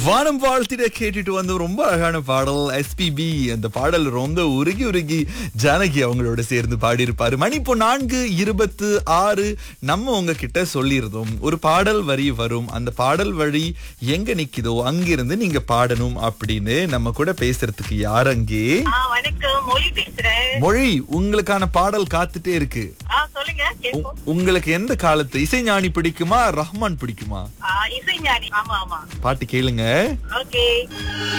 வானம் வாழ்த்திட கேட்டுட்டு வந்து ரொம்ப அழகான பாடல் எஸ்பிபி அந்த பாடல் ரொம்ப உருகி உருகி ஜானகி அவங்களோட சேர்ந்து பாடியிருப்பாரு மணி இப்போ நான்கு இருபத்து ஆறு நம்ம உங்ககிட்ட சொல்லியிருந்தோம் ஒரு பாடல் வரி வரும் அந்த பாடல் வழி எங்க நிக்குதோ அங்கிருந்து நீங்க பாடணும் அப்படின்னு நம்ம கூட பேசுறதுக்கு யார் அங்கே ஆ, வணக்கம் மொழி பேசுறேன் மொழி உங்களுக்கான பாடல் காத்துட்டே இருக்கு ஆ சொல்லுங்க உ- கேட்போம் உங்களுக்கு எந்த காலத்து இசைஞானி பிடிக்குமா ரஹ்மான் பிடிக்குமா ஆ, இசைஞானி ஆமா ஆமா பாட்டு கேளுங்க ஓகே